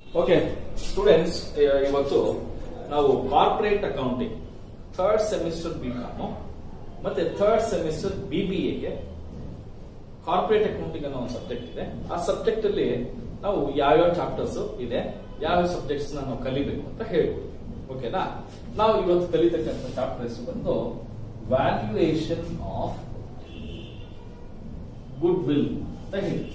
Okay students ಇವತ್ತು ನಾವು corporate accounting third semester B com ಮತ್ತೆ ಥರ್ಡ್ ಸೆಮಿಸ್ಟರ್ ಬಿ ಬಿ ಎಗೆ ಕಾರ್ಪೊರೇಟ್ ಅಕೌಂಟಿಂಗ್ ಅನ್ನೋ ಒಂದು ಸಬ್ಜೆಕ್ಟ್ ಇದೆ ಆ ಸಬ್ಜೆಕ್ಟ್ ಅಲ್ಲಿ ನಾವು ಯಾವ್ಯಾವ ಚಾಪ್ಟರ್ಸ್ ಇದೆ ಯಾವ ಸಬ್ಜೆಕ್ಟ್ಸ್ ನಾವು ಕಲಿಬೇಕು ಅಂತ ಹೇಳ್ಬೋದು ಓಕೆನಾ ನಾವು ಇವತ್ತು ಕಲಿತಕ್ಕಂಥ ಚಾಪ್ಟರ್ಸ್ ಬಂದು ವ್ಯಾಲ್ಯೂಯೇಷನ್ ಆಫ್ ಗುಡ್ ವಿಲ್ ಅಂತ ಹೇಳ್ತೀವಿ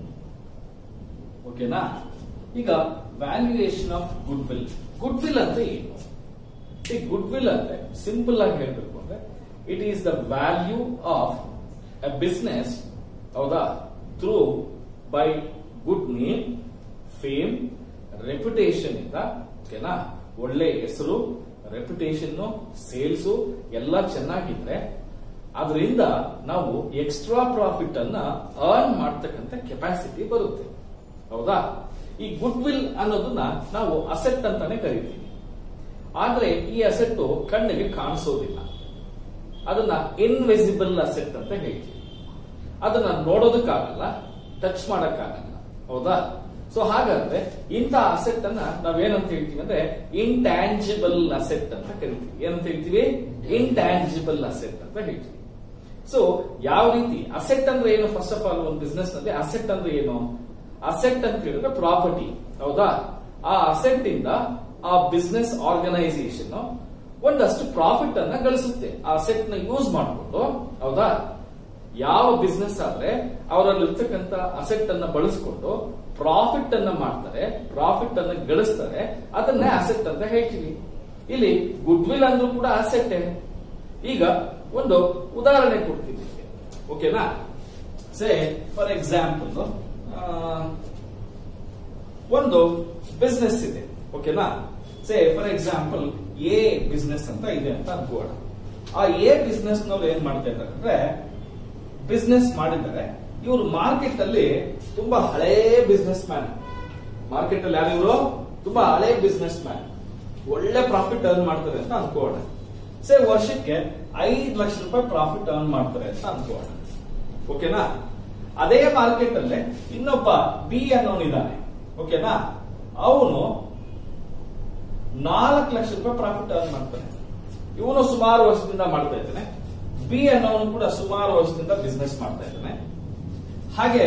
ಓಕೆನಾ ಈಗ valuation of goodwill goodwill ಅಂದ್ರೆ ಏನು ಈ ಗುಡ್ ವಿಲ್ ಅಂದ್ರೆ ಸಿಂಪಲ್ ಆಗಿ ಹೇಳ್ಬೇಕು ಅಂದ್ರೆ it is the value of a business ಹೌದಾ through by good name fame reputation ಇಂದ ಓಕೆನಾ ಒಳ್ಳೆ ಹೆಸರು ರೆಪ್ಯುಟೇಷನ್ ಸೇಲ್ಸ್ ಎಲ್ಲ ಚೆನ್ನಾಗಿದ್ರೆ ಅದರಿಂದ ನಾವು ಎಕ್ಸ್ಟ್ರಾ ಪ್ರಾಫಿಟ್ ಅನ್ನ ಅರ್ನ್ ಮಾಡ್ತಕ್ಕಂಥ ಕೆಪಾಸಿಟಿ ಬರುತ್ತೆ ಹೌದಾ ಈ ಗುಡ್ ವಿಲ್ ಅನ್ನೋದನ್ನ ನಾವು ಅಸೆಟ್ ಅಂತಾನೆ ಕರಿತೀವಿ ಆದ್ರೆ ಈ ಅಸೆಟ್ ಕಣ್ಣಿಗೆ ಕಾಣಿಸೋದಿಲ್ಲ ಅದನ್ನ ಇನ್ವಿಸಿಬಲ್ ಅಸೆಟ್ ಅಂತ ಹೇಳ್ತೀವಿ ಅದನ್ನ ನೋಡೋದಕ್ಕಾಗಲ್ಲ ಟಚ್ ಮಾಡಕ್ಕಾಗಲ್ಲ ಹೌದಾ ಸೊ ಹಾಗಾದ್ರೆ ಇಂಥ ಅಸೆಟ್ ಅನ್ನ ನಾವೇನಂತ ಹೇಳ್ತೀವಿ ಅಂದ್ರೆ ಇಂಟ್ಯಾಂಜಿಬಲ್ ಅಸೆಟ್ ಅಂತ ಕರಿತೀವಿ ಏನಂತ ಹೇಳ್ತೀವಿ ಇಂಟ್ಯಾಂಜಿಬಲ್ ಅಸೆಟ್ ಅಂತ ಹೇಳ್ತೀವಿ ಸೊ ಯಾವ ರೀತಿ ಅಸೆಟ್ ಅಂದ್ರೆ ಏನು ಫಸ್ಟ್ ಆಫ್ ಆಲ್ ಒಂದು ಬಿಸ್ನೆಸ್ ನಲ್ಲಿ ಅಸೆಟ್ ಅಂದ್ರೆ ಏನು ಅಸೆಟ್ ಅಂತ ಹೇಳಿದ್ರೆ ಪ್ರಾಪರ್ಟಿ ಹೌದಾ ಆ ಅಸೆಟ್ ಇಂದ ಆ ಬಿಸ್ನೆಸ್ ಆರ್ಗನೈಸೇಷನ್ ಒಂದಷ್ಟು ಪ್ರಾಫಿಟ್ ಅನ್ನ ಗಳಿಸುತ್ತೆ ಆ ಅಸೆಟ್ ನ ಯೂಸ್ ಮಾಡಿಕೊಂಡು ಹೌದಾ ಯಾವ ಬಿಸ್ನೆಸ್ ಆದ್ರೆ ಅವರಲ್ಲಿ ಇರ್ತಕ್ಕಂಥ ಅಸೆಟ್ ಅನ್ನ ಬಳಸಿಕೊಂಡು ಪ್ರಾಫಿಟ್ ಅನ್ನ ಮಾಡ್ತಾರೆ ಪ್ರಾಫಿಟ್ ಅನ್ನ ಗಳಿಸ್ತಾರೆ ಅದನ್ನೇ ಅಸೆಟ್ ಅಂತ ಹೇಳ್ತೀವಿ ಇಲ್ಲಿ ಗುಡ್ ವಿಲ್ ಅಂದ್ರೂ ಕೂಡ ಅಸೆಟ್ ಈಗ ಒಂದು ಉದಾಹರಣೆ ಕೊಡ್ತೀನಿ ಓಕೆನಾ ಸೇ ಫಾರ್ ಎಕ್ಸಾಂಪಲ್ ಒಂದು ಬಿಸ್ನೆಸ್ ಇದೆ ಓಕೆನಾ say for example a business ಅಂತ ಇದೆ ಅಂತ ಅನ್ಕೋಣ ಆ ಎ ಬಿಸ್ನೆಸ್ ನವ್ರು ಏನ್ ಮಾಡ್ತಾ ಇದ್ದಾರೆ ಅಂದ್ರೆ ಬಿಸ್ನೆಸ್ ಮಾಡಿದ್ದಾರೆ ಇವರು ಮಾರ್ಕೆಟ್ ಅಲ್ಲಿ ತುಂಬಾ ಹಳೇ ಬಿಸ್ನೆಸ್ ಮ್ಯಾನ್ ಮಾರ್ಕೆಟ್ ಅಲ್ಲಿ ಯಾರು ಇವರು ತುಂಬಾ ಹಳೇ ಬಿಸ್ನೆಸ್ ಮ್ಯಾನ್ ಒಳ್ಳೆ ಪ್ರಾಫಿಟ್ ಅರ್ನ್ ಮಾಡ್ತಾರೆ ಅಂತ ಅನ್ಕೋಣ ಸೇ ವರ್ಷಕ್ಕೆ ಐದು ಲಕ್ಷ ರೂಪಾಯಿ ಪ್ರಾಫಿಟ್ ಅರ್ನ್ ಮಾಡ್ತಾರೆ ಅಂತ ಅನ್ಕೋಣ ಓಕೆನಾ ಅದೇ ಮಾರ್ಕೆಟ್ ಅಲ್ಲೇ ಇನ್ನೊಬ್ಬ ಬಿ ಅನ್ನೋನಿದ್ದಾನೆ ಓಕೆನಾ ಅವನು ನಾಲ್ಕು ಲಕ್ಷ ರೂಪಾಯಿ ಪ್ರಾಫಿಟ್ ಅರ್ನ್ ಮಾಡ್ತಾನೆ ಇವನು ಸುಮಾರು ವರ್ಷದಿಂದ ಮಾಡ್ತಾ ಇದ್ದಾನೆ ಬಿ ಅನ್ನೋನು ಕೂಡ ಸುಮಾರು ವರ್ಷದಿಂದ ಬಿಸ್ನೆಸ್ ಮಾಡ್ತಾ ಇದ್ದಾನೆ ಹಾಗೆ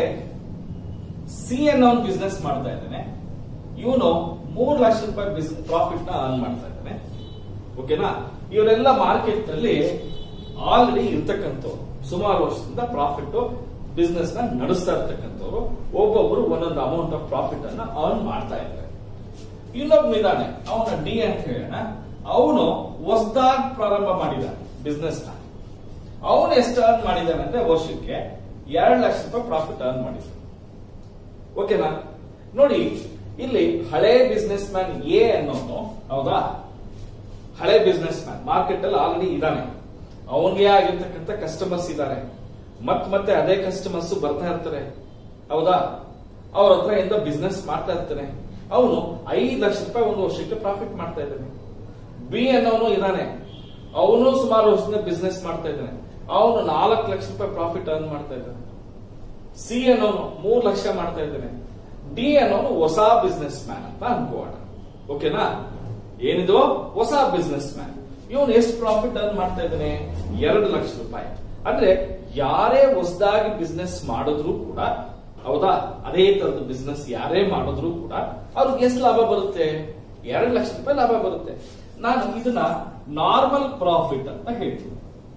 ಸಿ ಅನ್ನೋನ್ ಬಿಸ್ನೆಸ್ ಮಾಡ್ತಾ ಇದ್ದಾನೆ ಇವನು ಮೂರು ಲಕ್ಷ ರೂಪಾಯಿ ಪ್ರಾಫಿಟ್ ನ ಅರ್ನ್ ಮಾಡ್ತಾ ಇದ್ದಾನೆ ಓಕೆನಾ ಇವರೆಲ್ಲ ಮಾರ್ಕೆಟ್ ನಲ್ಲಿ ಆಲ್ರೆಡಿ ಇರ್ತಕ್ಕಂಥವ್ರು ಸುಮಾರು ವರ್ಷದಿಂದ ಪ್ರಾಫಿಟ್ ಬಿಸ್ನೆಸ್ ನ ನಡೆಸ್ತಾ ಇರ್ತಕ್ಕಂಥವ್ರು ಒಬ್ಬೊಬ್ರು ಒಂದೊಂದು ಅಮೌಂಟ್ ಆಫ್ ಪ್ರಾಫಿಟ್ ಅನ್ನ ಅರ್ನ್ ಮಾಡ್ತಾ ಇದ್ದಾರೆ ಇನ್ನೊಬ್ಬನಿದ್ದಾನೆ ಅವನ ಡಿ ಅಂತ ಹೇಳೋಣ ಅವನು ಹೊಸದಾಗಿ ಪ್ರಾರಂಭ ಮಾಡಿದ್ದಾನೆ ಬಿಸ್ನೆಸ್ ನ ಅವನು ಎಷ್ಟು ಅರ್ನ್ ಮಾಡಿದ್ದಾನೆ ಅಂದ್ರೆ ವರ್ಷಕ್ಕೆ ಎರಡು ಲಕ್ಷ ರೂಪಾಯಿ ಪ್ರಾಫಿಟ್ ಅರ್ನ್ ಮಾಡಿದ್ದಾನೆ ಓಕೆನಾ ನೋಡಿ ಇಲ್ಲಿ ಹಳೆ ಬಿಸ್ನೆಸ್ ಮ್ಯಾನ್ ಎ ಅನ್ನೋನು ಹೌದಾ ಹಳೆ ಬಿಸ್ನೆಸ್ ಮ್ಯಾನ್ ಮಾರ್ಕೆಟ್ ಅಲ್ಲಿ ಆಲ್ರೆಡಿ ಇದ್ದಾನೆ ಅವನಿಗೆ ಆಗಿರ್ತಕ್ಕಂಥ ಕಸ್ಟಮರ್ಸ್ ಇದ್ದಾರೆ ಮತ್ ಮತ್ತೆ ಅದೇ ಕಸ್ಟಮರ್ಸ್ ಬರ್ತಾ ಇರ್ತಾರೆ ಹೌದಾ ಅವ್ರ ಹತ್ರ ಎಂತ ಬಿಸ್ನೆಸ್ ಮಾಡ್ತಾ ಇರ್ತಾನೆ ಅವನು ಐದು ಲಕ್ಷ ರೂಪಾಯಿ ಒಂದು ವರ್ಷಕ್ಕೆ ಪ್ರಾಫಿಟ್ ಮಾಡ್ತಾ ಇದ್ದಾನೆ ಬಿ ಅನ್ನೋನು ಇದ್ದಾನೆ ಅವನು ಸುಮಾರು ವರ್ಷದಿಂದ ಬಿಸ್ನೆಸ್ ಮಾಡ್ತಾ ಇದ್ದಾನೆ ಅವನು ನಾಲ್ಕು ಲಕ್ಷ ರೂಪಾಯಿ ಪ್ರಾಫಿಟ್ ಅರ್ನ್ ಮಾಡ್ತಾ ಇದ್ದಾನೆ ಸಿ ಅನ್ನೋನು ಮೂರ್ ಲಕ್ಷ ಮಾಡ್ತಾ ಇದ್ದಾನೆ ಡಿ ಅನ್ನೋನು ಹೊಸ ಬಿಸ್ನೆಸ್ ಮ್ಯಾನ್ ಅಂತ ಅನ್ಕೋಣ ಓಕೆನಾ ಏನಿದು ಹೊಸ ಬಿಸ್ನೆಸ್ ಮ್ಯಾನ್ ಇವನು ಎಷ್ಟು ಪ್ರಾಫಿಟ್ ಅರ್ನ್ ಮಾಡ್ತಾ ಇದ್ದಾನೆ ಎರಡು ಲಕ್ಷ ರೂಪಾಯಿ ಅಂದ್ರೆ ಯಾರೇ ಹೊಸದಾಗಿ ಬಿಸ್ನೆಸ್ ಮಾಡಿದ್ರು ಕೂಡ ಹೌದಾ ಅದೇ ತರದ ಬಿಸ್ನೆಸ್ ಯಾರೇ ಮಾಡಿದ್ರು ಕೂಡ ಅವ್ರಿಗೆ ಎಷ್ಟು ಲಾಭ ಬರುತ್ತೆ ಎರಡು ಲಕ್ಷ ರೂಪಾಯಿ ಲಾಭ ಬರುತ್ತೆ ನಾನು ಇದನ್ನ ನಾರ್ಮಲ್ ಪ್ರಾಫಿಟ್ ಅಂತ ಹೇಳ್ತೀನಿ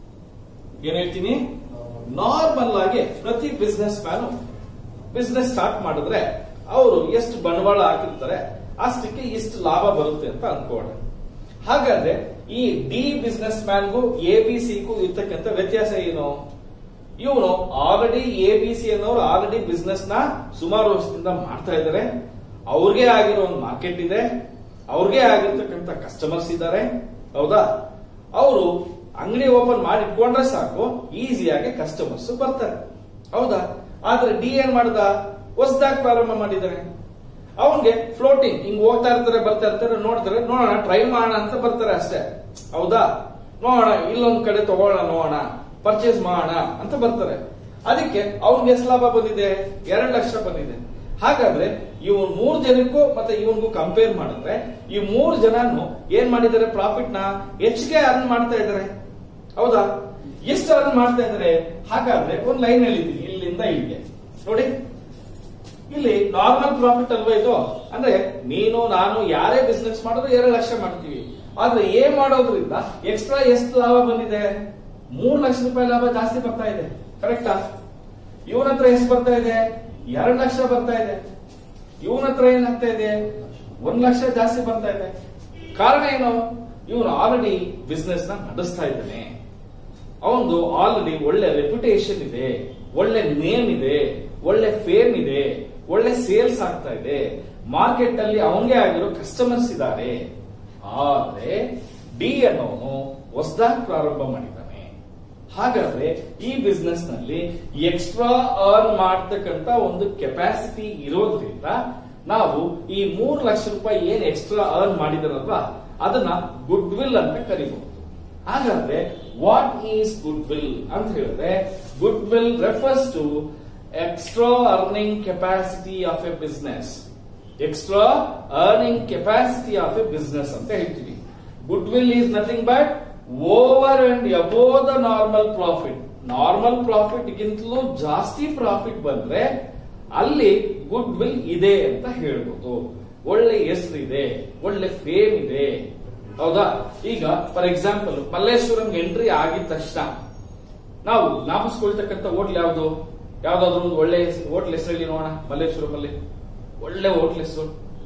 ಏನ್ ಹೇಳ್ತೀನಿ ನಾರ್ಮಲ್ ಆಗಿ ಪ್ರತಿ ಬಿಸ್ನೆಸ್ ಮ್ಯಾನ್ ಬಿಸ್ನೆಸ್ ಸ್ಟಾರ್ಟ್ ಮಾಡಿದ್ರೆ ಅವರು ಎಷ್ಟು ಬಂಡವಾಳ ಹಾಕಿರ್ತಾರೆ ಅಷ್ಟಕ್ಕೆ ಇಷ್ಟು ಲಾಭ ಬರುತ್ತೆ ಅಂತ ಅನ್ಕೋಣ ಹಾಗಾದ್ರೆ ಈ ಡಿ ಬಿಸ್ನೆಸ್ ಮ್ಯಾನ್ಗೂ ಎ ಬಿ ಸಿಗೂ ಇರ್ತಕ್ಕಂಥ ವ್ಯತ್ಯಾಸ ಏನು ಇವನು ಆಲ್ರೆಡಿ ಎ ಬಿ ಸಿ ಅನ್ನೋರು ಆಲ್ರೆಡಿ ಬಿಸ್ನೆಸ್ ನ ಸುಮಾರು ವರ್ಷದಿಂದ ಮಾಡ್ತಾ ಇದ್ದಾರೆ ಅವ್ರಿಗೆ ಆಗಿರೋ ಒಂದು ಮಾರ್ಕೆಟ್ ಇದೆ ಅವ್ರಿಗೆ ಆಗಿರ್ತಕ್ಕಂಥ ಕಸ್ಟಮರ್ಸ್ ಇದ್ದಾರೆ ಹೌದಾ ಅವರು ಅಂಗಡಿ ಓಪನ್ ಮಾಡಿ ಇಟ್ಕೊಂಡ್ರೆ ಸಾಕು ಈಸಿಯಾಗಿ ಕಸ್ಟಮರ್ಸ್ ಬರ್ತಾರೆ ಹೌದಾ ಆದ್ರೆ ಡಿ ಏನ್ ಮಾಡ್ದ ಹೊಸದಾಗಿ ಪ್ರಾರಂಭ ಮಾಡಿದ್ದಾನೆ ಅವನ್ಗೆ ಫ್ಲೋಟಿಂಗ್ ಹಿಂಗ್ ಹೋಗ್ತಾ ಇರ್ತಾರೆ ಬರ್ತಾ ಇರ್ತಾರೆ ನೋಡ್ತಾರೆ ನೋಡೋಣ ಟ್ರೈ ಮಾಡೋಣ ಅಂತ ಬರ್ತಾರೆ ಅಷ್ಟೇ ಹೌದಾ ನೋಡೋಣ ಇಲ್ಲೊಂದ್ ಕಡೆ ತಗೋಣ ನೋಡೋಣ ಪರ್ಚೇಸ್ ಮಾಡೋಣ ಅಂತ ಬರ್ತಾರೆ ಅದಕ್ಕೆ ಅವ್ನಿಗೆ ಎಷ್ಟು ಲಾಭ ಬಂದಿದೆ ಎರಡು ಲಕ್ಷ ಬಂದಿದೆ ಹಾಗಾದ್ರೆ ಇವನ್ ಮೂರ್ ಜನಕ್ಕೂ ಮತ್ತೆ ಇವನ್ಗೂ ಕಂಪೇರ್ ಮಾಡಿದ್ರೆ ಈ ಮೂರ್ ಜನನು ಏನ್ ಮಾಡಿದ್ದಾರೆ ಪ್ರಾಫಿಟ್ ನ ಹೆಚ್ಚಿಗೆ ಅರ್ನ್ ಮಾಡ್ತಾ ಇದ್ದಾರೆ ಹೌದಾ ಎಷ್ಟು ಅರ್ನ್ ಮಾಡ್ತಾ ಇದ್ದಾರೆ ಹಾಗಾದ್ರೆ ಒಂದ್ ಲೈನ್ ಹೇಳಿದ್ದೀನಿ ಇಲ್ಲಿಂದ ಇಲ್ಲಿಗೆ ನೋಡಿ ಇಲ್ಲಿ ನಾರ್ಮಲ್ ಪ್ರಾಫಿಟ್ ಅಲ್ವಾ ಇದು ಅಂದ್ರೆ ನೀನು ನಾನು ಯಾರೇ ಬಿಸ್ನೆಸ್ ಮಾಡಿದ್ರು ಎರಡು ಲಕ್ಷ ಮಾಡ್ತೀವಿ ಆದ್ರೆ ಏನ್ ಮಾಡೋದ್ರಿಂದ ಎಕ್ಸ್ಟ್ರಾ ಎಷ್ಟು ಲಾಭ ಬಂದಿದೆ ಮೂರ್ ಲಕ್ಷ ರೂಪಾಯಿ ಲಾಭ ಜಾಸ್ತಿ ಬರ್ತಾ ಇದೆ ಕರೆಕ್ಟಾ ಇವನ ಹತ್ರ ಎಷ್ಟು ಬರ್ತಾ ಇದೆ ಎರಡು ಲಕ್ಷ ಬರ್ತಾ ಇದೆ ಇವನ ಹತ್ರ ಏನಾಗ್ತಾ ಇದೆ ಒಂದ್ ಲಕ್ಷ ಜಾಸ್ತಿ ಬರ್ತಾ ಇದೆ ಕಾರಣ ಏನು ಇವನು ಆಲ್ರೆಡಿ ಬಿಸ್ನೆಸ್ ನ ನಡೆಸ್ತಾ ಇದ್ದಾನೆ ಅವನು ಆಲ್ರೆಡಿ ಒಳ್ಳೆ ರೆಪ್ಯುಟೇಷನ್ ಇದೆ ಒಳ್ಳೆ ನೇಮ್ ಇದೆ ಒಳ್ಳೆ ಫೇಮ್ ಇದೆ ಒಳ್ಳೆ ಸೇಲ್ಸ್ ಆಗ್ತಾ ಇದೆ ಮಾರ್ಕೆಟ್ ಅಲ್ಲಿ ಅವನಿಗೆ ಆಗಿರೋ ಕಸ್ಟಮರ್ಸ್ ಇದ್ದಾರೆ ಆದ್ರೆ ಡಿ ಅನ್ನೋನು ಹೊಸದಾಗಿ ಪ್ರಾರಂಭ ಮಾಡಿದ್ದಾನೆ ಹಾಗಾದ್ರೆ ಈ ಬಿಸ್ನೆಸ್ ನಲ್ಲಿ ಎಕ್ಸ್ಟ್ರಾ ಅರ್ನ್ ಮಾಡ್ತಕ್ಕಂತ ಒಂದು ಕೆಪಾಸಿಟಿ ಇರೋದ್ರಿಂದ ನಾವು ಈ ಮೂರು ಲಕ್ಷ ರೂಪಾಯಿ ಏನ್ ಎಕ್ಸ್ಟ್ರಾ ಅರ್ನ್ ಮಾಡಿದಾರಲ್ವಾ ಅದನ್ನ ಗುಡ್ ವಿಲ್ ಅಂತ ಕರಿಬಹುದು ಹಾಗಾದ್ರೆ ವಾಟ್ ಈಸ್ ಗುಡ್ ವಿಲ್ ಅಂತ ಹೇಳಿದ್ರೆ goodwill refers to extra earning capacity of a business extra earning capacity of a business ಅಂತ ಹೇಳ್ತೀವಿ goodwill is nothing but over and above the normal profit normal profit ಗಿಂತಲೂ ಜಾಸ್ತಿ profit ಬಂದ್ರೆ ಅಲ್ಲಿ good goodwill ಇದೆ ಅಂತ ಹೇಳ್ಬೋದು ಒಳ್ಳೆ ಹೆಸರಿದೆ ಒಳ್ಳೆ ಫೇಮ್ ಇದೆ ಹೌದಾ ಈಗ ಫಾರ್ ಎಕ್ಸಾಂಪಲ್ ಮಲ್ಲೇಶ್ವರಂ ಎಂಟ್ರಿ ಆಗಿದ ತಕ್ಷಣ ನಾವು ಜ್ಞಾಪಿಸ್ಕೊಳ್ತಕ್ಕಂಥ ಹೋಟ್ಲ್ ಯಾವ್ದು ಯಾವ್ದಾದ್ರು ಒಂದು ಒಳ್ಳೆ ಹೋಟ್ಲ್ ಹೆಸರು ಹೇಳಿ ನೋಡೋಣ ಮಲ್ಲೇಶ್ವರಂ ಅಲ್ಲಿ ಒಳ್ಳೆ ಹೋಟ್ಲ್ ಹೆಸರು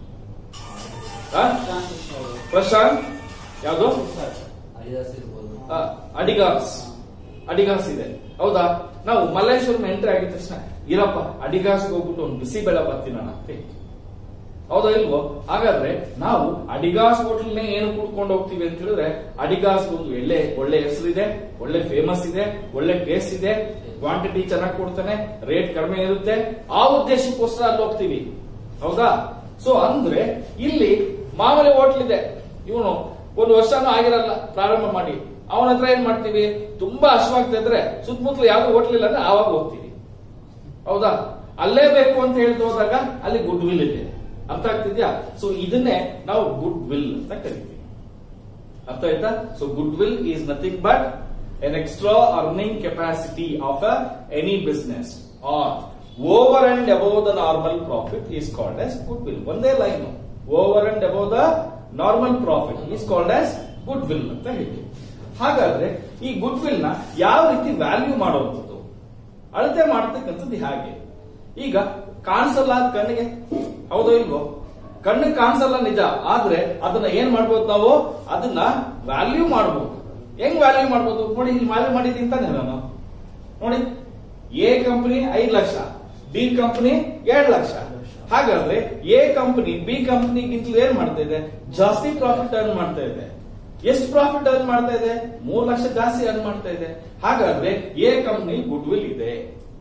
ಆ? ಪ್ರಶಾಂತ್ ಯಾವ್ದು ಹರಿದಾಸ್ ಇರ್ಬೋದು ಆ, ಅಡಿಗಾಸ್ ಅಡಿಗಾಸ್ ಇದೆ ಹೌದಾ ನಾವು ಮಲ್ಲೇಶ್ವರಂ ಎಂಟ್ರಿ ಆಗಿದ ತಕ್ಷಣ ಇರಪ್ಪ ಅಡಿಗಾಸ್ ಹೋಗ್ಬಿಟ್ಟು ಒಂದು ಬಿಸಿ ಬೆಳೆ ಬರ್ತೀನಿ ನಾನು ಅಂತ ಹೇಳ್ತೀವಿ. ಹೌದಾ ಇಲ್ವೋ ಹಾಗಾದ್ರೆ ನಾವು ಅಡಿಗಾಸ್ ಹೋಟೆಲ್ನೇ ಏನು ಕೂತ್ಕೊಂಡು ಹೋಗ್ತೀವಿ ಅಂತ ಹೇಳಿದ್ರೆ ಅಡಿಗಾಸ್ ಒಂದು ಒಳ್ಳೆ ಒಳ್ಳೆ ಹೆಸರಿದೆ ಒಳ್ಳೆ ಫೇಮಸ್ ಇದೆ ಒಳ್ಳೆ ಟೇಸ್ಟ್ ಇದೆ ಕ್ವಾಂಟಿಟಿ ಚೆನ್ನಾಗಿ ಕೊಡ್ತಾನೆ ರೇಟ್ ಕಡಿಮೆ ಇರುತ್ತೆ ಆ ಉದ್ದೇಶಕ್ಕೋಸ್ಕರ ಅಲ್ಲಿ ಹೋಗ್ತೀವಿ ಹೌದಾ ಸೊ ಅಂದ್ರೆ ಇಲ್ಲಿ ಮಾಮೂಲಿ ಹೋಟ್ಲ್ ಇದೆ ಇವನು ಒಂದು ವರ್ಷನೂ ಆಗಿರಲ್ಲ ಪ್ರಾರಂಭ ಮಾಡಿ ಅವನ ಹತ್ರ ಏನ್ ಮಾಡ್ತೀವಿ ತುಂಬಾ ಹಶ್ವಾಗ್ತಾ ಇದ್ರೆ ಸುತ್ತಮುತ್ತಲು ಯಾವ್ದು ಹೋಟ್ಲ್ ಇಲ್ಲ ಅಂದ್ರೆ ಆವಾಗ ಹೋಗ್ತೀವಿ ಹೌದಾ ಅಲ್ಲೇ ಬೇಕು ಅಂತ ಹೇಳ್ದು ಹೋದಾಗ ಅಲ್ಲಿ ಗುಡ್ ವಿಲ್ ಇದೆ ಅರ್ಥ ಆಗ್ತಿದ್ಯಾ ಸೊ ಇದನ್ನೇ ನಾವು ಗುಡ್ ವಿಲ್ ಅಂತ ಕರಿತೀವಿ ಅರ್ಥ ಆಯ್ತಾ so goodwill is nothing but an extra earning capacity of a any business are over and above the normal profit is called as goodwill ಒಂದೇ line over and above the normal profit is called as goodwill ಅಂತ ಹೇಳಿ ಹಾಗಾದ್ರೆ ಈ good goodwill ನ ಯಾವ ರೀತಿ value ಮಾಡುವಂಥದ್ದು ಅಳತೆ ಮಾಡ್ತಕ್ಕಂಥದ್ದು ಹಾಗೆ ಈಗ ಕಾಣಿಸಲ್ಲ ಅದ್ ಕಣ್ಣಿಗೆ ಹೌದೋ ಇಲ್ವೋ ಕಣ್ಣಿಗೆ ಕಾಣಿಸಲ್ಲ ನಿಜ ಆದ್ರೆ ಅದನ್ನ ಏನ್ ಮಾಡ್ಬೋದು ನಾವು ಅದನ್ನ ವ್ಯಾಲ್ಯೂ ಮಾಡ್ಬೋದು ಹೆಂಗ್ ವ್ಯಾಲ್ಯೂ ಮಾಡ್ಬೋದು ನೋಡಿ ಇಲ್ಲಿ ವ್ಯಾಲ್ಯೂ ಮಾಡಿದ್ದೀನಿ ತಾನೆ ನಾನು ನೋಡಿ ಎ ಕಂಪನಿ ಐದು ಲಕ್ಷ ಬಿ ಕಂಪನಿ ಎರಡು ಲಕ್ಷ ಹಾಗಾದ್ರೆ ಎ ಕಂಪನಿ ಬಿ ಕಂಪನಿಗಿಂತಲೂ ಏನ್ ಮಾಡ್ತಾ ಇದೆ ಜಾಸ್ತಿ ಪ್ರಾಫಿಟ್ ಅರ್ನ್ ಮಾಡ್ತಾ ಇದೆ ಎಷ್ಟು ಪ್ರಾಫಿಟ್ ಅರ್ನ್ ಮಾಡ್ತಾ ಇದೆ ಮೂರ್ ಲಕ್ಷ ಜಾಸ್ತಿ ಅರ್ನ್ ಮಾಡ್ತಾ ಇದೆ ಹಾಗಾದ್ರೆ ಎ ಕಂಪನಿ ಗುಡ್ ವಿಲ್ ಇದೆ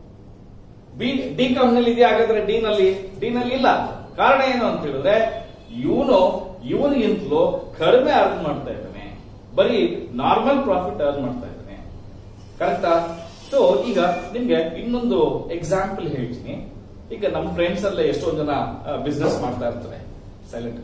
ಬಿ ಡಿ ಕಂಪ್ನಿಲಿ ಇದೆ ಹಾಗಾದ್ರೆ ಡಿ ನಲ್ಲಿ ಡಿ ನಲ್ಲಿ ಇಲ್ಲ ಕಾರಣ ಏನು ಅಂತ ಹೇಳಿದ್ರೆ ಇವನು ಇವನಿಗಿಂತಲೂ ಕಡಿಮೆ ಅರ್ನ್ ಮಾಡ್ತಾ ಇದ್ದಾನೆ ಬರೀ ನಾರ್ಮಲ್ ಪ್ರಾಫಿಟ್ ಅರ್ನ್ ಮಾಡ್ತಾ ಇದ್ದಾನೆ ಕರೆಕ್ಟಾ ಸೊ ಈಗ ನಿಮ್ಗೆ ಇನ್ನೊಂದು ಎಕ್ಸಾಂಪಲ್ ಹೇಳ್ತೀನಿ ಈಗ ನಮ್ಮ ಫ್ರೆಂಡ್ಸ್ ಅಲ್ಲೇ ಎಷ್ಟೊಂದು ಜನ ಬಿಸ್ನೆಸ್ ಮಾಡ್ತಾ ಇರ್ತಾರೆ ಸೈಲೆಂಟ್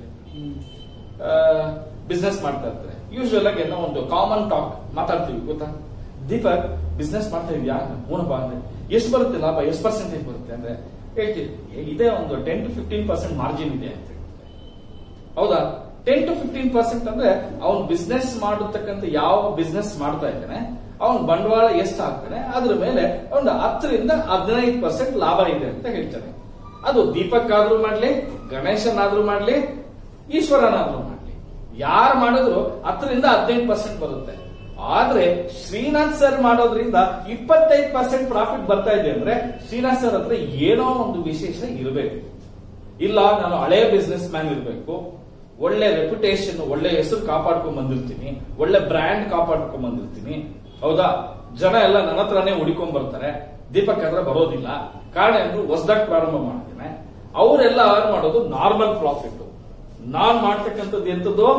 ಬಿಸ್ನೆಸ್ ಮಾಡ್ತಾ ಇರ್ತಾರೆ ಯೂಶುವಲ್ ಆಗಿ ನಾವು ಒಂದು ಕಾಮನ್ ಟಾಕ್ ಮಾತಾಡ್ತೀವಿ ಗೊತ್ತಾ ದೀಪಕ್ ಬಿಸ್ನೆಸ್ ಮಾಡ್ತಾ ಇದೆಯಾ ಹೂನಪ್ಪ ಅಂದ್ರೆ ಎಷ್ಟು ಬರುತ್ತೆ ಲಾಭ ಎಷ್ಟು ಪರ್ಸೆಂಟೇಜ್ ಬರುತ್ತೆ ಅಂದ್ರೆ ಹೇಳ್ತೀವಿ "ಏ, ಇದೆ ಒಂದು ten to fifteen percent margin ಇದೆ ಅಂತ ಹೇಳ್ತಾರೆ. ಹೌದಾ ಟೆನ್ ಟು ಫಿಫ್ಟೀನ್ ಪರ್ಸೆಂಟ್ ಅಂದ್ರೆ ಅವ್ನು ಬಿಸ್ನೆಸ್ ಮಾಡತಕ್ಕಂತ ಯಾವ ಬಿಸ್ನೆಸ್ ಮಾಡ್ತಾ ಇದ್ದಾನೆ ಅವನ್ ಬಂಡವಾಳ ಎಷ್ಟು ಹಾಕ್ತಾನೆ ಅದ್ರ ಮೇಲೆ ಒಂದು ಹತ್ತರಿಂದ ಹದಿನೈದು ಪರ್ಸೆಂಟ್ ಲಾಭ ಇದೆ ಅಂತ ಹೇಳ್ತಾನೆ ಅದು ದೀಪಕ್ ಆದ್ರೂ ಮಾಡ್ಲಿ ಗಣೇಶನ್ ಆದ್ರೂ ಮಾಡ್ಲಿ ಈಶ್ವರನಾದ್ರೂ ಮಾಡ್ಲಿ ಯಾರು ಮಾಡಿದ್ರು ಹತ್ತರಿಂದ ಹದಿನೈದು ಪರ್ಸೆಂಟ್ ಬರುತ್ತೆ ಆದ್ರೆ ಶ್ರೀನಾಥ್ ಸರ್ ಮಾಡೋದ್ರಿಂದ ಇಪ್ಪತ್ತೈದು ಪರ್ಸೆಂಟ್ ಪ್ರಾಫಿಟ್ ಬರ್ತಾ ಇದೆ ಅಂದ್ರೆ ಶ್ರೀನಾಥ್ ಸರ್ ಹತ್ರ ಏನೋ ಒಂದು ವಿಶೇಷ ಇರಬೇಕು ಇಲ್ಲ ನಾನು ಹಳೆ ಬಿಸ್ನೆಸ್ ಮ್ಯಾನ್ ಇರಬೇಕು ಒಳ್ಳೆ ರೆಪ್ಯುಟೇಷನ್ ಒಳ್ಳೆ ಹೆಸರು ಕಾಪಾಡ್ಕೊಂಡ್ ಬಂದಿರ್ತೀನಿ ಒಳ್ಳೆ ಬ್ರ್ಯಾಂಡ್ ಕಾಪಾಡ್ಕೊಂಡ್ ಬಂದಿರ್ತೀನಿ ಹೌದಾ ಜನ ಎಲ್ಲ ನನ್ನ ಹತ್ರನೇ ಹುಡಿಕೊಂಡ್ ಬರ್ತಾರೆ ದೀಪಕ್ ಹತ್ರ ಬರೋದಿಲ್ಲ ಕಾರಣ ಅಂದ್ರೆ ಹೊಸದಾಗಿ ಪ್ರಾರಂಭ ಮಾಡ್ತೇನೆ ಅವರೆಲ್ಲ ಅರ್ನ್ ಮಾಡೋದು ನಾರ್ಮಲ್ ಪ್ರಾಫಿಟ್ ನಾನ್ ಮಾಡ್ತಕ್ಕಂಥದ್ದು ಎಂತದ್ದು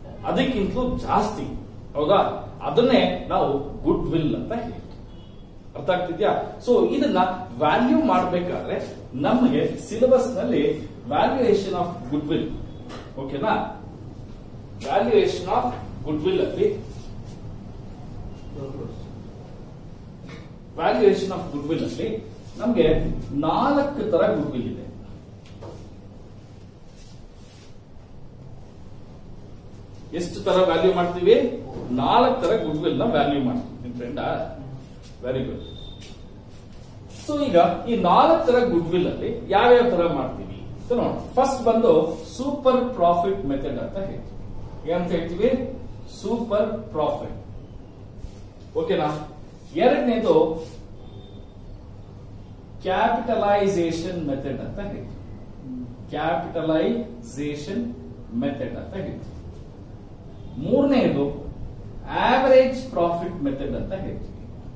ಅದಕ್ಕಿಂತಲೂ ಜಾಸ್ತಿ ಹೌದಾ ಅದನ್ನೇ ನಾವು ಗುಡ್ ವಿಲ್ ಅಂತ ಹೇಳ್ತೀವಿ ಅರ್ಥ ಆಗ್ತಿದ್ಯಾ ಸೊ ಇದನ್ನ ವ್ಯಾಲ್ಯೂ ಮಾಡಬೇಕಾದ್ರೆ ನಮಗೆ ಸಿಲೆಬಸ್ ನಲ್ಲಿ ವ್ಯಾಲ್ಯೂಯೇಷನ್ ಆಫ್ ಗುಡ್ ವಿಲ್ ಓಕೆನಾ ವ್ಯಾಲ್ಯೂಯೇಷನ್ ಆಫ್ ಗುಡ್ ವಿಲ್ ಅಲ್ಲಿ ವ್ಯಾಲ್ಯೂಯೇಷನ್ ಆಫ್ ಗುಡ್ ವಿಲ್ ಅಲ್ಲಿ ನಮಗೆ ನಾಲ್ಕು ತರ ಗುಡ್ ವಿಲ್ ಇದೆ ಎಷ್ಟು ತರ ವ್ಯಾಲ್ಯೂ ಮಾಡ್ತೀವಿ ನಾಲ್ಕು ತರ ಗುಡ್ ವಿಲ್ ನ ವ್ಯಾಲ್ಯೂ ಮಾಡ್ತೀವಿ ನಿಮ್ ಫ್ರೆಂಡ್ ವೆರಿ ಗುಡ್ ಸೊ ಈಗ ಈ ನಾಲ್ಕು ತರ ಗುಡ್ ವಿಲ್ ಅಲ್ಲಿ ಯಾವ್ಯಾವ ತರ ಮಾಡ್ತೀವಿ ಅಂತ ನೋಡೋಣ ಫಸ್ಟ್ ಬಂದು ಸೂಪರ್ ಪ್ರಾಫಿಟ್ ಮೆಥಡ್ ಅಂತ ಹೇಳ್ತೀವಿ ಏನಂತ ಹೇಳ್ತೀವಿ ಸೂಪರ್ ಪ್ರಾಫಿಟ್ ಓಕೆನಾ ಎರಡನೇದು ಕ್ಯಾಪಿಟಲೈಸೇಷನ್ ಮೆಥಡ್ ಅಂತ ಹೇಳ್ತೀವಿ ಕ್ಯಾಪಿಟಲೈಸೇಷನ್ ಮೆಥಡ್ ಅಂತ ಹೇಳ್ತೀವಿ ಮೂರನೇದು ಆವರೇಜ್ ಪ್ರಾಫಿಟ್ ಮೆಥಡ್ ಅಂತ ಹೇಳ್ತೀವಿ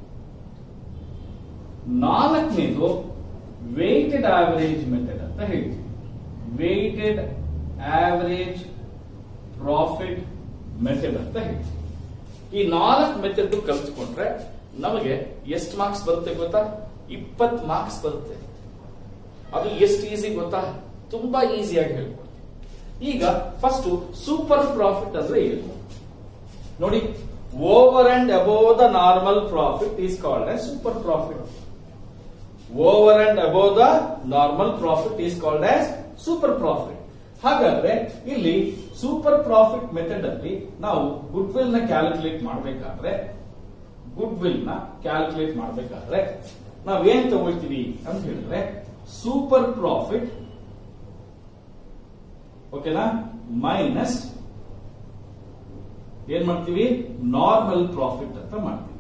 ನಾಲ್ಕನೇದು ವೇಟೆಡ್ ಆವರೇಜ್ ಮೆಥಡ್ ಅಂತ ಹೇಳ್ತೀವಿ ವೇಟೆಡ್ ಆವರೇಜ್ ಪ್ರಾಫಿಟ್ ಮೆಥಡ್ ಅಂತ ಹೇಳ್ತೀವಿ ಈ ನಾಲ್ಕು ಮೆಥಡ್ ಕಲ್ತ್ಕೊಂಡ್ರೆ ನಮಗೆ ಎಷ್ಟು ಮಾರ್ಕ್ಸ್ ಬರುತ್ತೆ ಗೊತ್ತಾ ಇಪ್ಪತ್ ಮಾರ್ಕ್ಸ್ ಬರುತ್ತೆ ಅದು ಎಷ್ಟು ಈಸಿ ಗೊತ್ತಾ ತುಂಬಾ ಈಸಿಯಾಗಿ ಹೇಳ್ಕೊಡ್ತೀವಿ ಈಗ ಫಸ್ಟ್ ಸೂಪರ್ ಪ್ರಾಫಿಟ್ ಅಂದ್ರೆ ಏನು ನೋಡಿ over and above the normal profit is called a super profit over and above the normal profit is called as super profit ಹಾಗಾದ್ರೆ ಇಲ್ಲಿ ಸೂಪರ್ ಪ್ರಾಫಿಟ್ ಮೆಥಡ್ ಅಲ್ಲಿ ನಾವು ಗುಡ್ ವಿಲ್ ನ ಕ್ಯಾಲ್ಕುಲೇಟ್ ಮಾಡಬೇಕಾದ್ರೆ goodwill ನ ಕ್ಯಾಲ್ಕುಲೇಟ್ ಮಾಡಬೇಕಾದ್ರೆ ನಾವೇನ್ ತಗೊಳ್ತೀವಿ ಅಂತ ಹೇಳಿದ್ರೆ ಸೂಪರ್ ಪ್ರಾಫಿಟ್ ಓಕೆನಾ ಮೈನಸ್ ಏನ್ ಮಾಡ್ತೀವಿ ನಾರ್ಮಲ್ ಪ್ರಾಫಿಟ್ ಅಂತ ಮಾಡ್ತೀವಿ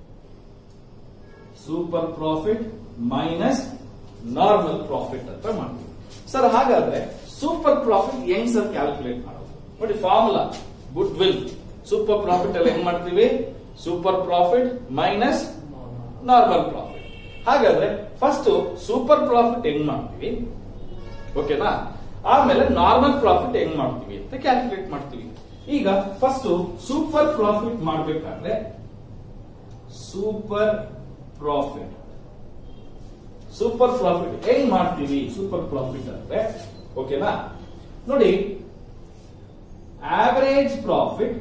super profit minus normal profit ಅಂತ ಮಾಡ್ತೀವಿ ಸರ್ ಹಾಗಾದ್ರೆ ಸೂಪರ್ ಪ್ರಾಫಿಟ್ ಹೆಂಗ್ ಸರ್ ಕ್ಯಾಲ್ಕುಲೇಟ್ ಮಾಡೋದು ನೋಡಿ formula goodwill super profit ಅಲ್ಲಿ ಹೆಂಗ್ ಮಾಡ್ತೀವಿ super profit minus normal profit ಹಾಗಾದ್ರೆ ಫಸ್ಟ್ ಸೂಪರ್ ಪ್ರಾಫಿಟ್ ಹೆಂಗ್ ಮಾಡ್ತೀವಿ ಓಕೆನಾ ಆಮೇಲೆ ನಾರ್ಮಲ್ ಪ್ರಾಫಿಟ್ ಹೆಂಗ್ ಮಾಡ್ತೀವಿ ಅಂತ ಕ್ಯಾಲ್ಕುಲೇಟ್ ಮಾಡ್ತೀವಿ ಈಗ ಫಸ್ಟ್ ಸೂಪರ್ ಪ್ರಾಫಿಟ್ ಮಾಡಬೇಕಾದ್ರೆ ಸೂಪರ್ ಪ್ರಾಫಿಟ್ ಸೂಪರ್ ಪ್ರಾಫಿಟ್ ಹೆಂಗ್ ಮಾಡ್ತೀವಿ ಸೂಪರ್ ಪ್ರಾಫಿಟ್ ಅಂದ್ರೆ ಓಕೆನಾ ನೋಡಿ average profit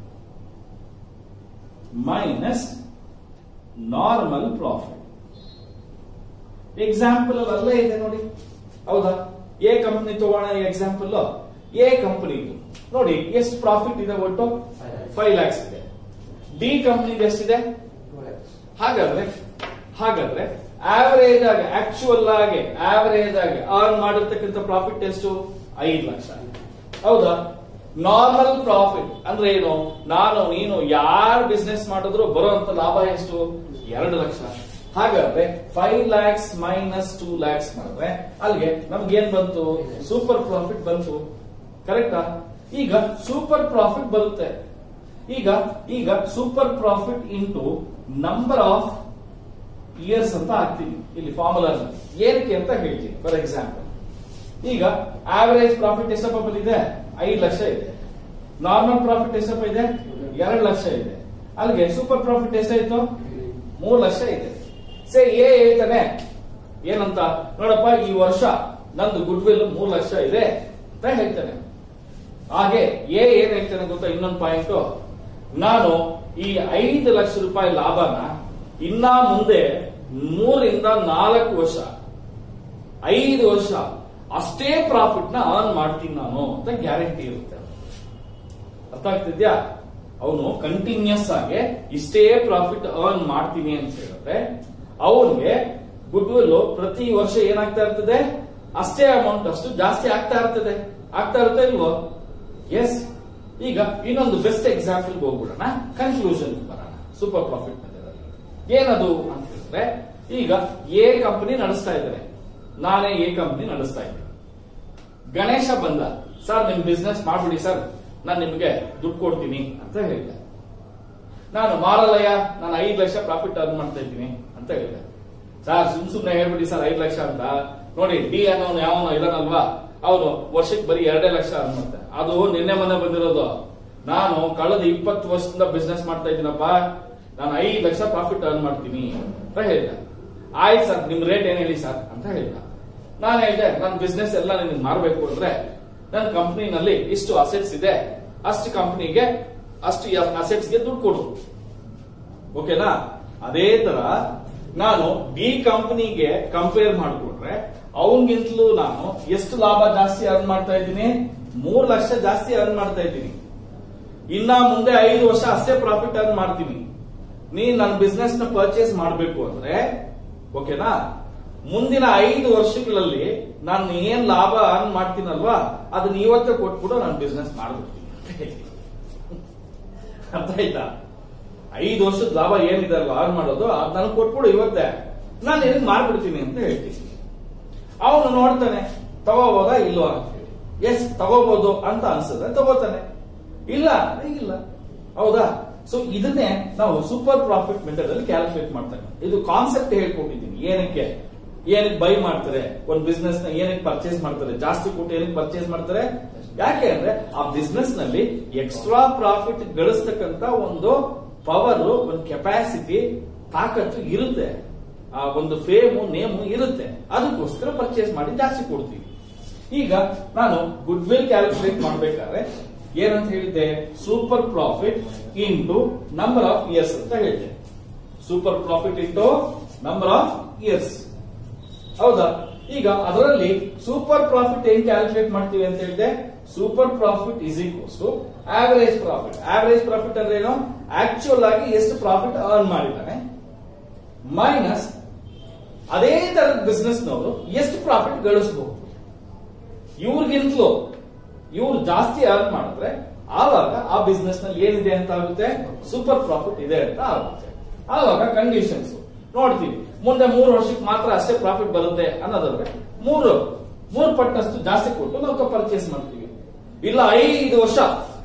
minus normal profit example ಅಲ್ಲೇ ಇದೆ ನೋಡಿ ಹೌದಾ ಎ ಕಂಪನಿ ತಗೋಣ ಎಕ್ಸಾಂಪಲ್ ಎ ಕಂಪನಿ ನೋಡಿ ಎಷ್ಟು ಪ್ರಾಫಿಟ್ ಇದೆ ಒಟ್ಟು ಫೈವ್ ಲ್ಯಾಕ್ಸ್ ಇದೆ ಡಿ ಕಂಪನಿ ಎಷ್ಟಿದೆ ಹಾಗಾದ್ರೆ ಹಾಗಾದ್ರೆ ಆವರೇಜ್ ಆಗಿ ಆಕ್ಚುಯಲ್ ಆಗಿ ಆವರೇಜ್ ಆಗಿ ಅರ್ನ್ ಮಾಡಿರ್ತಕ್ಕಂಥ ಪ್ರಾಫಿಟ್ ಎಷ್ಟು ಐದು ಲಕ್ಷ ಹೌದಾ ನಾರ್ಮಲ್ ಪ್ರಾಫಿಟ್ ಅಂದ್ರೆ ಏನು ನಾನು ನೀನು ಯಾರು ಬಿಸ್ನೆಸ್ ಮಾಡಿದ್ರು ಬರುವಂತ ಲಾಭ ಎಷ್ಟು ಎರಡು ಲಕ್ಷ ಹಾಗಾದ್ರೆ five lakhs minus two lakhs ಮಾಡಿದ್ರೆ ಅಲ್ಲಿಗೆ ನಮ್ಗೆ ಏನ್ ಬಂತು ಸೂಪರ್ ಪ್ರಾಫಿಟ್ ಬಂತು ಕರೆಕ್ಟಾ ಈಗ ಸೂಪರ್ ಪ್ರಾಫಿಟ್ ಬರುತ್ತೆ ಈಗ ಈಗ super profit into number of years ಅಂತ ಹಾಕ್ತೀನಿ ಇಲ್ಲಿ ಫಾರ್ಮುಲಾ ಏನಕ್ಕೆ ಅಂತ ಹೇಳ್ತೀನಿ ಫಾರ್ ಎಕ್ಸಾಂಪಲ್ ಈಗ ಆವರೇಜ್ ಪ್ರಾಫಿಟ್ ಎಷ್ಟಪ್ಪ ಬಂದಿದೆ ಐದು ಲಕ್ಷ ಇದೆ ನಾರ್ಮಲ್ ಪ್ರಾಫಿಟ್ ಎಷ್ಟಪ್ಪ ಇದೆ ಎರಡು ಲಕ್ಷ ಇದೆ ಅಲ್ಲಿಗೆ ಸೂಪರ್ ಪ್ರಾಫಿಟ್ ಎಷ್ಟಾಯ್ತು ಮೂರು ಲಕ್ಷ ಇದೆ ಸೇ ಎ ಹೇಳ್ತಾನೆ ಏನಂತ ನೋಡಪ್ಪ ಈ ವರ್ಷ ನಂದು ಗುಡ್ ವಿಲ್ ಮೂರು ಲಕ್ಷ ಇದೆ ಅಂತ ಹೇಳ್ತಾನೆ ಹಾಗೆ ಎ ಏನ್ ಹೇಳ್ತಾನೆ ಗೊತ್ತಾ ಇನ್ನೊಂದು ಪಾಯಿಂಟ್ ನಾನು ಈ ಐದು ಲಕ್ಷ ರೂಪಾಯಿ ಲಾಭನ ಇನ್ನ ಮುಂದೆ ಮೂರಿಂದ ನಾಲ್ಕು ವರ್ಷ ಐದು ವರ್ಷ ಅಷ್ಟೇ ಪ್ರಾಫಿಟ್ ನ ಅರ್ನ್ ಮಾಡ್ತೀನಿ ನಾನು ಅಂತ ಗ್ಯಾರಂಟಿ ಇರುತ್ತೆ ಅರ್ಥ ಆಗ್ತಿದ್ಯಾ ಅವನು ಕಂಟಿನ್ಯೂಸ್ ಆಗಿ ಇಷ್ಟೇ ಪ್ರಾಫಿಟ್ ಅರ್ನ್ ಮಾಡ್ತೀನಿ ಅಂತ ಹೇಳಿದ್ರೆ ಅವನಿಗೆ ಗುಡ್ ವಿಲ್ ಪ್ರತಿ ವರ್ಷ ಏನಾಗ್ತಾ ಇರ್ತದೆ ಅಷ್ಟೇ ಅಮೌಂಟ್ ಅಷ್ಟು ಜಾಸ್ತಿ ಆಗ್ತಾ ಇರ್ತದೆ ಆಗ್ತಾ ಇರುತ್ತೆ ಇಲ್ವೋ ಎಸ್ ಈಗ ಇನ್ನೊಂದು ಬೆಸ್ಟ್ ಎಕ್ಸಾಂಪಲ್ ಹೋಗ್ಬಿಡೋಣ ಕನ್ಕ್ಲೂಷನ್ ಬರೋಣ ಸೂಪರ್ ಪ್ರಾಫಿಟ್ ಮೆಥಡ್ ಏನದು ಅಂತ ಹೇಳಿದ್ರೆ ಈಗ ಎ ಕಂಪನಿ ನಡೆಸ್ತಾ ಇದ್ದಾರೆ ನಾನೇ ಎ ಕಂಪನಿ ನಡೆಸ್ತಾ ಇದ್ದೀನಿ ಗಣೇಶ ಬಂದ ಸರ್ ನಿಮ್ ಬಿಸ್ನೆಸ್ ಮಾಡ್ಬಿಡಿ ಸರ್ ನಾನು ನಿಮ್ಗೆ ದುಡ್ಡು ಕೊಡ್ತೀನಿ ಅಂತ ಹೇಳಿದೆ ನಾನು ಮಾರಲಯ್ಯ ನಾನು ಐದು ಲಕ್ಷ ಪ್ರಾಫಿಟ್ ಅರ್ನ್ ಮಾಡ್ತಾ ಇದ್ದೀನಿ ಅಂತ ಹೇಳಿದೆ ಸರ್ ಸುಮ್ ಸುಮ್ನೆ ಹೇಳ್ಬಿಡಿ ಸರ್ ಐದು ಲಕ್ಷ ಅಂತ ನೋಡಿ ಡಿ ಅನ್ನೋನು ಯಾವನೋ ಇದಾನಲ್ವಾ ಅವನು ವರ್ಷಕ್ಕೆ ಬರೀ ಎರಡೇ ಲಕ್ಷ ಅರ್ನ್ ಮಾಡ್ತಾನೆ ಅದು ನಿನ್ನೆ ಮೊನ್ನೆ ಬಂದಿರೋದು ನಾನು ಕಳೆದ ಇಪ್ಪತ್ತು ವರ್ಷದಿಂದ ಬಿಸ್ನೆಸ್ ಮಾಡ್ತಾ ಇದ್ದೀನಪ್ಪ ನಾನು ಐದು ಲಕ್ಷ ಪ್ರಾಫಿಟ್ ಅರ್ನ್ ಮಾಡ್ತೀನಿ ಅಂತ ಹೇಳಿದ ಆಯ್ತು ಸರ್ ನಿಮ್ ರೇಟ್ ಏನ್ ಹೇಳಿ ಸರ್ ಅಂತ ಹೇಳಿದ ನಾನು ಹೇಳಿದೆ ನನ್ನ ಬಿಸ್ನೆಸ್ ಎಲ್ಲ ನಿಮ್ಗೆ ಮಾರಬೇಕು ಅಂದ್ರೆ ನನ್ನ ಕಂಪ್ನಿನಲ್ಲಿ ಇಷ್ಟು ಅಸೆಟ್ಸ್ ಇದೆ ಅಷ್ಟು ಕಂಪ್ನಿಗೆ ಅಷ್ಟು ಅಸೆಟ್ಸ್ಗೆ ದುಡ್ಡು ಕೊಡು ಓಕೆನಾ ಅದೇ ತರ ನಾನು ಬಿ ಕಂಪನಿಗೆ ಕಂಪೇರ್ ಮಾಡಿಕೊಂಡ್ರೆ ಅವನಿಗಿಂತಲೂ ನಾನು ಎಷ್ಟು ಲಾಭ ಜಾಸ್ತಿ ಅರ್ನ್ ಮಾಡ್ತಾ ಇದ್ದೀನಿ ಮೂರ್ ಲಕ್ಷ ಜಾಸ್ತಿ ಅರ್ನ್ ಮಾಡ್ತಾ ಇದ್ದೀನಿ ಇನ್ನ ಮುಂದೆ ಐದು ವರ್ಷ ಅಷ್ಟೇ ಪ್ರಾಫಿಟ್ ಅರ್ನ್ ಮಾಡ್ತೀನಿ ನೀನ್ ನನ್ನ ಬಿಸ್ನೆಸ್ ನ ಪರ್ಚೇಸ್ ಮಾಡಬೇಕು ಅಂದ್ರೆ ಓಕೆನಾ ಮುಂದಿನ ಐದು ವರ್ಷಗಳಲ್ಲಿ ನಾನು ಏನ್ ಲಾಭ ಅರ್ನ್ ಮಾಡ್ತೀನಲ್ವಾ ಅದನ್ನ ಇವತ್ತೇ ಕೊಟ್ಬಿಟ್ಟು ನಾನು ಬಿಸ್ನೆಸ್ ಮಾಡ್ಬಿಡ್ತೀನಿ ಅರ್ಥ ಆಯ್ತಾ ಐದು ವರ್ಷದ ಲಾಭ ಏನಿದೆ ಅಲ್ವಾ ಅರ್ನ್ ಮಾಡೋದು ಅದ್ ನನಗೆ ಕೊಟ್ಬಿಡು ಇವತ್ತೇ ನಾನು ನಿನಗೆ ಮಾಡ್ಬಿಡ್ತೀನಿ ಅಂತ ಹೇಳ್ತೀನಿ ಅವನು ನೋಡ್ತಾನೆ ತಗೋಬೋದಾ ಇಲ್ವಾ ಅಂತ ಹೇಳಿ ಎಸ್ ತಗೋಬಹುದು ಅಂತ ಅನ್ಸಿದ್ರೆ ತಗೋತಾನೆ ಇಲ್ಲ ಅಂದ್ರೆ ಇಲ್ಲ ಹೌದಾ ಸೊ ಇದನ್ನೇ ನಾವು ಸೂಪರ್ ಪ್ರಾಫಿಟ್ ಮೆಥಡ್ ಅಲ್ಲಿ ಕ್ಯಾಲ್ಕುಲೇಟ್ ಮಾಡ್ತಾರೆ ಇದು ಕಾನ್ಸೆಪ್ಟ್ ಹೇಳ್ಕೊಟ್ಟಿದ್ದೀನಿ ಏನಕ್ಕೆ ಏನಕ್ಕೆ ಬೈ ಮಾಡ್ತಾರೆ ಒಂದು ಬಿಸ್ನೆಸ್ ನ ಏನಕ್ಕೆ ಪರ್ಚೇಸ್ ಮಾಡ್ತಾರೆ ಜಾಸ್ತಿ ಕೊಟ್ಟು ಏನಕ್ಕೆ ಪರ್ಚೇಸ್ ಮಾಡ್ತಾರೆ ಯಾಕೆ ಅಂದ್ರೆ ಆ ಬಿಸ್ನೆಸ್ ನಲ್ಲಿ ಎಕ್ಸ್ಟ್ರಾ ಪ್ರಾಫಿಟ್ ಗಳಿಸ್ತಕ್ಕಂತ ಒಂದು ಪವರ್ ಒಂದು ಕೆಪಾಸಿಟಿ ತಾಕತ್ತು ಇರುತ್ತೆ ಆ ಒಂದು ಫೇಮು ನೇಮು ಇರುತ್ತೆ ಅದಕ್ಕೋಸ್ಕರ ಪರ್ಚೇಸ್ ಮಾಡಿ ಜಾಸ್ತಿ ಕೊಡ್ತೀವಿ ಈಗ ನಾನು ಗುಡ್ ವಿಲ್ ಕ್ಯಾಲ್ಕುಲೇಟ್ ಮಾಡಬೇಕಾದ್ರೆ ಏನಂತ ಹೇಳಿದ್ದೆ super profit into number of years ಅಂತ ಹೇಳಿದೆ super profit into number of years ಹೌದಾ ಈಗ ಅದರಲ್ಲಿ ಸೂಪರ್ ಪ್ರಾಫಿಟ್ ಏನ್ ಕ್ಯಾಲ್ಕುಲೇಟ್ ಮಾಡ್ತೀವಿ ಅಂತ ಹೇಳಿದೆ super profit is equals to average profit average profit ಅಂದ್ರೆ ಏನು ಆಕ್ಚುಯಲ್ ಆಗಿ ಎಷ್ಟು ಪ್ರಾಫಿಟ್ ಅರ್ನ್ ಮಾಡಿದ್ದಾನೆ ಮೈನಸ್ ಅದೇ ತರದ ಬಿಸ್ನೆಸ್ ನವರು ಎಷ್ಟು ಪ್ರಾಫಿಟ್ ಗಳಿಸಬಹುದು ಇವ್ರಿಗಿಂತಲೂ ಇವ್ರು ಜಾಸ್ತಿ ಅರ್ನ್ ಮಾಡಿದ್ರೆ ಆವಾಗ ಆ ಬಿಸ್ನೆಸ್ ನಲ್ಲಿ ಏನಿದೆ ಅಂತ ಆಗುತ್ತೆ ಸೂಪರ್ ಪ್ರಾಫಿಟ್ ಇದೆ ಅಂತ ಆಗುತ್ತೆ ಆವಾಗ ಕಂಡೀಷನ್ಸ್ ನೋಡ್ತೀವಿ ಮುಂದೆ ಮೂರು ವರ್ಷಕ್ಕೆ ಮಾತ್ರ ಅಷ್ಟೇ ಪ್ರಾಫಿಟ್ ಬರುತ್ತೆ ಅನ್ನೋದಾದ್ರೆ ಮೂರು ಮೂರು ಪಟ್ಟಷ್ಟು ಜಾಸ್ತಿ ಕೊಟ್ಟು ನಾವು ಪರ್ಚೇಸ್ ಮಾಡ್ತೀವಿ ಇಲ್ಲ ಐದು ವರ್ಷ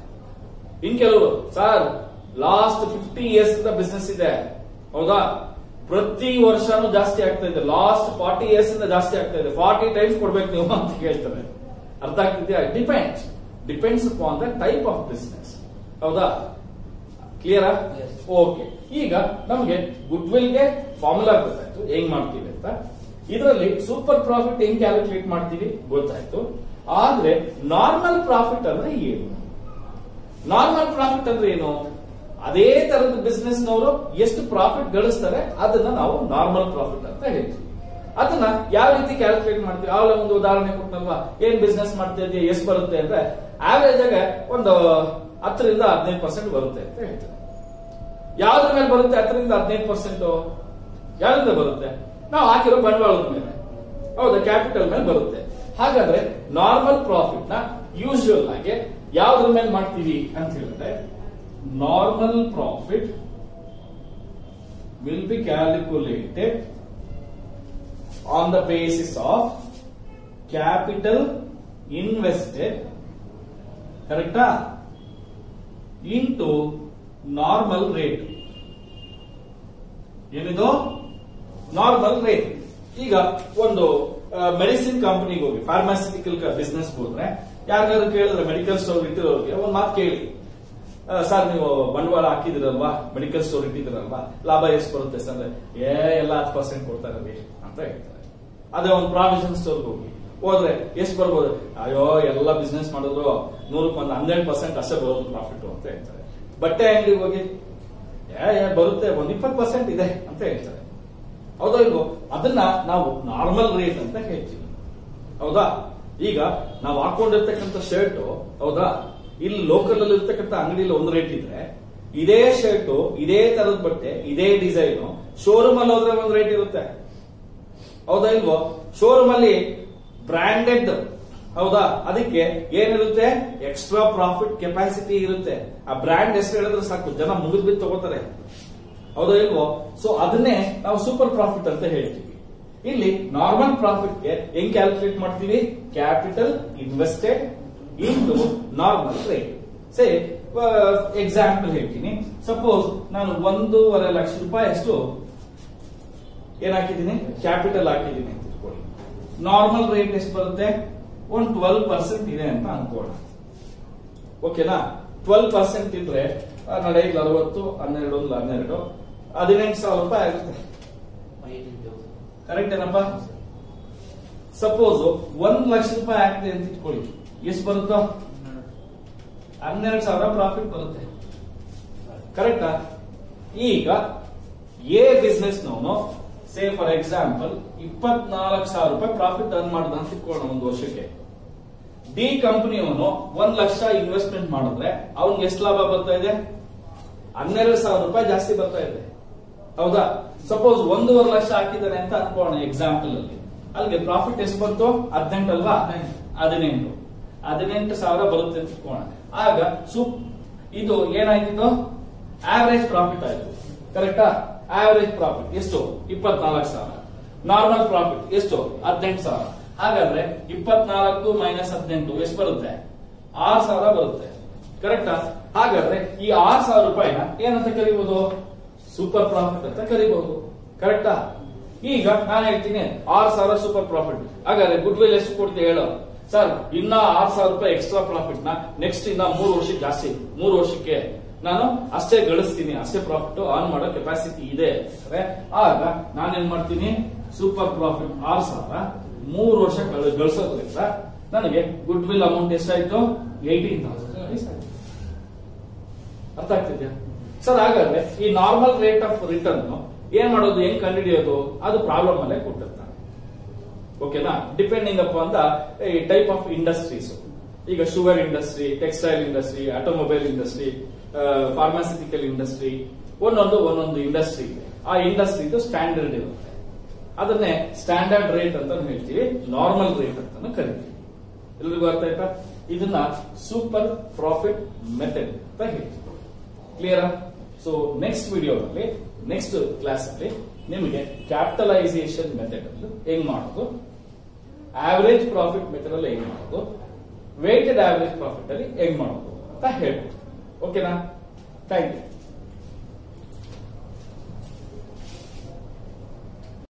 ಇನ್ ಕೆಲವರು ಸರ್ ಲಾಸ್ಟ್ ಫಿಫ್ಟಿ ಇಯರ್ಸ್ ಇಂದ ಬಿಸ್ನೆಸ್ ಇದೆ ಹೌದಾ ಪ್ರತಿ ವರ್ಷನೂ ಜಾಸ್ತಿ ಆಗ್ತಾ ಇದೆ ಲಾಸ್ಟ್ ಫಾರ್ಟಿ ಇಯರ್ಸ್ ಇಂದ ಜಾಸ್ತಿ ಆಗ್ತಾ ಇದೆ ಫಾರ್ಟಿ ಟೈಮ್ಸ್ ಕೊಡ್ಬೇಕು ನೀವು ಅಂತ ಕೇಳ್ತಾರೆ ಅರ್ಥ ಆಗ್ತಿದ್ಯಾ depends depends upon the type of business ಹೌದಾ ಕ್ಲಿಯರಾ Yes. ಓಕೆ ಈಗ ನಮಗೆ ಗುಡ್ ವಿಲ್ಗೆ ಫಾರ್ಮುಲಾ ಗೊತ್ತಾಯ್ತು ಹೆಂಗ್ ಮಾಡ್ತೀವಿ ಅಂತ ಇದರಲ್ಲಿ ಸೂಪರ್ ಪ್ರಾಫಿಟ್ ಹೆಂಗ್ ಕ್ಯಾಲ್ಕುಲೇಟ್ ಮಾಡ್ತೀವಿ ಗೊತ್ತಾಯ್ತು ಆದ್ರೆ ನಾರ್ಮಲ್ ಪ್ರಾಫಿಟ್ ಅಂದ್ರೆ ಏನು ನಾರ್ಮಲ್ ಪ್ರಾಫಿಟ್ ಅಂದ್ರೆ ಏನು ಅದೇ ತರದ ಬಿಸ್ನೆಸ್ ನವರು ಎಷ್ಟು ಪ್ರಾಫಿಟ್ ಗಳಿಸ್ತಾರೆ ಅದನ್ನ ನಾವು ನಾರ್ಮಲ್ ಪ್ರಾಫಿಟ್ ಅಂತ ಹೇಳ್ತೀವಿ ಅದನ್ನ ಯಾವ ರೀತಿ ಕ್ಯಾಲ್ಕುಲೇಟ್ ಮಾಡ್ತೀವಿ ಆವಾಗ ಒಂದು ಉದಾಹರಣೆ ಕೊಟ್ಟಲ್ವಾ ಏನ್ ಬಿಸ್ನೆಸ್ ಮಾಡ್ತಾ ಇದೆಯಾ ಎಷ್ಟು ಬರುತ್ತೆ ಅಂದ್ರೆ ಆವರೇಜ್ ಆಗ ಒಂದು ಹತ್ತರಿಂದ ಹದಿನೈದು ಪರ್ಸೆಂಟ್ ಬರುತ್ತೆ ಅಂತ ಹೇಳ್ತಾರೆ ಯಾವ್ದ್ರ ಮೇಲೆ ಬರುತ್ತೆ ಹತ್ತರಿಂದ ಹದಿನೈದು ಪರ್ಸೆಂಟ್ ಯಾವ್ದ್ರಿಂದ ಬರುತ್ತೆ ನಾವು ಹಾಕಿರೋ ಬಂಡವಾಳದ ಮೇಲೆ ಹೌದಾ ಕ್ಯಾಪಿಟಲ್ ಮೇಲೆ ಬರುತ್ತೆ ಹಾಗಾದ್ರೆ ನಾರ್ಮಲ್ ಪ್ರಾಫಿಟ್ ನ ಯೂಶುವಲ್ ಆಗಿ ಯಾವ್ದ್ರ ಮೇಲೆ ಮಾಡ್ತೀವಿ ಅಂತ ಹೇಳಿದ್ರೆ normal profit will be calculated on the basis of capital invested ಕರೆಕ್ಟಾ ಇಂಟು ನಾರ್ಮಲ್ ರೇಟ್ ಏನಿದು ನಾರ್ಮಲ್ ರೇಟ್ ಈಗ ಒಂದು ಮೆಡಿಸಿನ್ ಕಂಪನಿಗೆ ಹೋಗಿ ಫಾರ್ಮಾಸ್ಯೂಟಿಕಲ್ ಬಿಸ್ನೆಸ್ ಹೋದ್ರೆ ಯಾರಿಗಾದ್ರು ಕೇಳಿದ್ರೆ ಮೆಡಿಕಲ್ ಸ್ಟೋರ್ ಇಟ್ಟಿರೋರಿಗೆ ಒಂದು ಮಾತು ಕೇಳಿ ಸರ್ ನೀವು ಬಂಡವಾಳ ಹಾಕಿದಿರಲ್ವಾ ಮೆಡಿಕಲ್ ಸ್ಟೋರ್ ಇಟ್ಟಿದಿರಲ್ವಾ ಲಾಭ ಎಷ್ಟು ಬರುತ್ತೆ ಸರ್ ಅಂದ್ರೆ, ಏ ಎಲ್ಲ ಹತ್ತು ಪರ್ಸೆಂಟ್ ಕೊಡ್ತಾರೆ ರೀ ಅಂತ ಹೇಳ್ತಾರೆ ಅದೇ ಒಂದು ಪ್ರಾವಿಷನ್ ಸ್ಟೋರ್ ಹೋಗಿ ಹೋದ್ರೆ ಎಷ್ಟು ಬರ್ಬೋದು ಅಯ್ಯೋ ಎಲ್ಲ ಬಿಸ್ನೆಸ್ ಮಾಡಿದ್ರು ನೂರಕ್ಕೆ ಒಂದು ಹನ್ನೆರಡು ಪರ್ಸೆಂಟ್ ಅಷ್ಟೇ ಬರೋದು ಪ್ರಾಫಿಟ್ ಅಂತ ಹೇಳ್ತಾರೆ ಬಟ್ಟೆ ಅಂಗಡಿಗೆ ಹೋಗಿ ಏ ಏ, ಬರುತ್ತೆ ಒಂದ್ ಇಪ್ಪತ್ತು ಪರ್ಸೆಂಟ್ ಇದೆ ಅಂತ ಹೇಳ್ತಾರೆ ಹೌದಾ ಇಲ್ವೋ ಅದನ್ನ ನಾವು ನಾರ್ಮಲ್ ರೇಟ್ ಅಂತ ಹೇಳ್ತೀವಿ ಹೌದಾ ಈಗ ನಾವು ಹಾಕೊಂಡಿರ್ತಕ್ಕಂಥ ಶರ್ಟ್ ಹೌದಾ ಇಲ್ಲಿ ಲೋಕಲ್ ಅಲ್ಲಿ ಇರ್ತಕ್ಕಂಥ ಅಂಗಡಿಯಲ್ಲಿ ಒಂದು ರೇಟ್ ಇದ್ರೆ ಇದೇ ಶರ್ಟ್ ಇದೇ ತರದ ಬಟ್ಟೆ ಇದೇ ಡಿಸೈನ್ ಶೋರೂಮ್ ಅಲ್ಲಿ ಹೋದ್ರೆ ಒಂದು ರೇಟ್ ಇರುತ್ತೆ ಹೌದಾ ಇಲ್ವೋ ಶೋರೂಮ್ ಅಲ್ಲಿ ಬ್ರಾಂಡೆಡ್ ಹೌದಾ ಅದಕ್ಕೆ ಏನಿರುತ್ತೆ ಎಕ್ಸ್ಟ್ರಾ ಪ್ರಾಫಿಟ್ ಕೆಪಾಸಿಟಿ ಇರುತ್ತೆ ಆ ಬ್ರ್ಯಾಂಡ್ ಹೆಸರು ಹೇಳಿದ್ರೆ ಸಾಕು ಜನ ಮುಗಿದ್ ಬಿದ್ದು ತಗೋತಾರೆ ಹೌದಾ ಇಲ್ವೋ ಸೊ ಅದನ್ನೇ ನಾವು ಸೂಪರ್ ಪ್ರಾಫಿಟ್ ಅಂತ ಹೇಳ್ತೀವಿ ಇಲ್ಲಿ ನಾರ್ಮಲ್ ಪ್ರಾಫಿಟ್ ಗೆ ಹೆಂಗ್ ಕ್ಯಾಲ್ಕುಲೇಟ್ ಮಾಡ್ತೀವಿ capital invested into normal rate say example ಹೇಳ್ತೀನಿ ಸಪೋಸ್ ನಾನು ಒಂದೂವರೆ ಲಕ್ಷ ರೂಪಾಯಿ ಅಷ್ಟು ಏನ್ ಹಾಕಿದ್ದೀನಿ ಕ್ಯಾಪಿಟಲ್ ಹಾಕಿದ್ದೀನಿ ಅಂತ ಇಟ್ಕೊಳ್ಳಿ ನಾರ್ಮಲ್ ರೇಟ್ ಎಷ್ಟು ಬರುತ್ತೆ ಒಂದ್ ಟ್ವೆಲ್ ಪರ್ಸೆಂಟ್ ಇದೆ ಅಂತ ಅನ್ಕೋಣ ಓಕೆನಾ ಟ್ವೆಲ್ ಪರ್ಸೆಂಟ್ ಇದ್ರೆ ಆ, ನಡೆ ಇಲ್ಲ ಅರವತ್ತು ಹನ್ನೆರಡು ಒಂದು ಹನ್ನೆರಡು ಹದಿನೆಂಟು ಸಾವಿರ ರೂಪಾಯಿ ಆಗುತ್ತೆ ಏಯ್ಟೀನ್ ತೌಸಂಡ್ ಕರೆಕ್ಟ್ ಏನಪ್ಪ ಸಪೋಸ್ ಒಂದ್ ಲಕ್ಷ ರೂಪಾಯಿ ಆಗ್ತದೆ ಅಂತ ಇಟ್ಕೊಳ್ಳಿ ಎಷ್ಟು ಬರುತ್ತೋ ಹನ್ನೆರಡು ಸಾವಿರ ಪ್ರಾಫಿಟ್ ಬರುತ್ತೆ ಕರೆಕ್ಟಾ ಈಗ ಎ ಬಿಸ್ನೆಸ್ ನವನು ಸೇ ಫಾರ್ ಎಕ್ಸಾಂಪಲ್ ಇಪ್ಪತ್ನಾಲ್ಕು ಸಾವಿರ ರೂಪಾಯಿ ಪ್ರಾಫಿಟ್ ಅರ್ನ್ ಮಾಡ್ದ ಅಂತ ಇಟ್ಕೊಳ್ಳೋಣ ಒಂದು ವರ್ಷಕ್ಕೆ ಡಿ ಕಂಪನಿಯವನು ಒಂದ್ ಲಕ್ಷ ಇನ್ವೆಸ್ಟ್ಮೆಂಟ್ ಮಾಡಿದ್ರೆ ಅವ್ನಿಗೆ ಎಷ್ಟು ಲಾಭ ಬರ್ತಾ ಇದೆ ಹನ್ನೆರಡು ಸಾವಿರ ರೂಪಾಯಿ ಜಾಸ್ತಿ ಬರ್ತಾ ಇದೆ ಹೌದಾ ಸಪೋಸ್ ಒಂದೂವರೆ ಲಕ್ಷ ಹಾಕಿದ್ದಾನೆ ಅಂತ ಅನ್ಕೋಣ ಎಕ್ಸಾಂಪಲ್ ಅಲ್ಲಿ ಅಲ್ಲಿಗೆ ಪ್ರಾಫಿಟ್ ಎಷ್ಟು ಬಂತು ಹದಿನೆಂಟು ಅಲ್ವಾ ಹದಿನೆಂಟು ಹದಿನೆಂಟು ಸಾವಿರ ಬರುತ್ತೆ ಅಂತ ಇಟ್ಕೋಣ ಆಗ ಸೂಪ್ ಇದು ಏನಾಯ್ತಿದ್ದು ಆವರೇಜ್ ಪ್ರಾಫಿಟ್ ಆಯ್ತು ಕರೆಕ್ಟಾ ಆವರೇಜ್ ಪ್ರಾಫಿಟ್ ಎಷ್ಟು ಇಪ್ಪತ್ನಾಲ್ಕು ಸಾವಿರ ನಾರ್ಮಲ್ ಪ್ರಾಫಿಟ್ ಎಷ್ಟು ಹದಿನೆಂಟು ಸಾವಿರ ಹಾಗಾದ್ರೆ ಇಪ್ಪತ್ನಾಲ್ಕು ಮೈನಸ್ ಹದಿನೆಂಟು ಎಷ್ಟು ಬರುತ್ತೆ ಆರು ಸಾವಿರ ಬರುತ್ತೆ ಕರೆಕ್ಟಾ ಹಾಗಾದ್ರೆ ಈ ಆರು ಸಾವಿರ ರೂಪಾಯಿನ ಏನಂತ ಕರಿಬಹುದು ಸೂಪರ್ ಪ್ರಾಫಿಟ್ ಅಂತ ಕರಿಬಹುದು ಕರೆಕ್ಟಾ ಈಗ ನಾನು ಹೇಳ್ತೀನಿ ಆರು ಸಾವಿರ ಸೂಪರ್ ಪ್ರಾಫಿಟ್ ಹಾಗಾದ್ರೆ ಗುಡ್ ವಿಲ್ ಎಷ್ಟು ಕೊಡ್ತೀವಿ ಹೇಳೋ ಸರ್ ಇನ್ನ ಆರು ಸಾವಿರ ರೂಪಾಯಿ ಎಕ್ಸ್ಟ್ರಾ ಪ್ರಾಫಿಟ್ ನ ನೆಕ್ಸ್ಟ್ ಇನ್ನ ಮೂರು ವರ್ಷಕ್ಕೆ ಜಾಸ್ತಿ ಮೂರು ವರ್ಷಕ್ಕೆ ನಾನು ಅಷ್ಟೇ ಗಳಿಸ್ತೀನಿ ಅಷ್ಟೇ ಪ್ರಾಫಿಟ್ ಆನ್ ಮಾಡೋ ಕೆಪಾಸಿಟಿ ಇದೆ ಅಂದ್ರೆ ಆಗ ನಾನೇನ್ ಮಾಡ್ತೀನಿ ಸೂಪರ್ ಪ್ರಾಫಿಟ್ ಆರು ಸಾವಿರ ಮೂರು ವರ್ಷ ಗಳ- ಗಳಿಸೋದ್ರಿಂದ ನನಗೆ ಗುಡ್ ವಿಲ್ ಅಮೌಂಟ್ ಎಷ್ಟಾಯ್ತು ಏಯ್ಟೀನ್ ತೌಸಂಡ್ ಅರ್ಥ ಆಗ್ತಿದ್ಯಾ ಸರ್ ಹಾಗಾದ್ರೆ ಈ ನಾರ್ಮಲ್ ರೇಟ್ ಆಫ್ ರಿಟರ್ನ್ ಏನ್ ಮಾಡೋದು ಹೆಂಗ್ ಕಂಡುಹಿಡಿಯೋದು ಅದು ಪ್ರಾಬ್ಲಮ್ ಅಲ್ಲೇ ಕೊಟ್ಟಿರ್ತಾನೆ ಓಕೆನಾ ಡಿಪೆಂಡಿಂಗ್ ಅಪ್ ಅಂತ ಈ ಟೈಪ್ ಆಫ್ ಇಂಡಸ್ಟ್ರೀಸ್ ಈಗ sugar industry textile industry automobile industry pharmaceutical industry ಒಂದೊಂದು ಒಂದೊಂದು ಇಂಡಸ್ಟ್ರಿ ಇದೆ ಆ ಇಂಡಸ್ಟ್ರಿದು ಸ್ಟ್ಯಾಂಡರ್ಡ್ ಇರುತ್ತೆ ಅದನ್ನೇ ಸ್ಟ್ಯಾಂಡರ್ಡ್ ರೇಟ್ ಅಂತ ಹೇಳ್ತೀವಿ ನಾರ್ಮಲ್ ರೇಟ್ ಅಂತ ಕರಿತೀವಿ ಎಲ್ರಿಗೂ ಅರ್ಥ ಆಯ್ತಾ ಇದನ್ನ ಸೂಪರ್ ಪ್ರಾಫಿಟ್ ಮೆಥಡ್ ಅಂತ ಹೇಳ್ತೀವಿ ಕ್ಲಿಯರ್ ಸೊ ನೆಕ್ಸ್ಟ್ ವಿಡಿಯೋದಲ್ಲಿ ನೆಕ್ಸ್ಟ್ ಕ್ಲಾಸ್ ಅಲ್ಲಿ ನಿಮಗೆ ಕ್ಯಾಪಿಟಲೈಸೇಷನ್ ಮೆಥಡ್ ಅಲ್ಲಿ ಹೆಂಗ್ ಮಾಡೋದು ಆವರೇಜ್ ಪ್ರಾಫಿಟ್ ಮೆಥಡ್ ಅಲ್ಲಿ ಹೆಂಗ್ ಮಾಡೋದು ವೇಟೆಡ್ ಆವರೇಜ್ ಪ್ರಾಫಿಟ್ ಅಲ್ಲಿ ಹೆಂಗ್ ಮಾಡೋದು ಅಂತ ಹೇಳ್ಕೊಡ್ತೀನಿ ಓಕೆನಾ ಥ್ಯಾಂಕ್ ಯು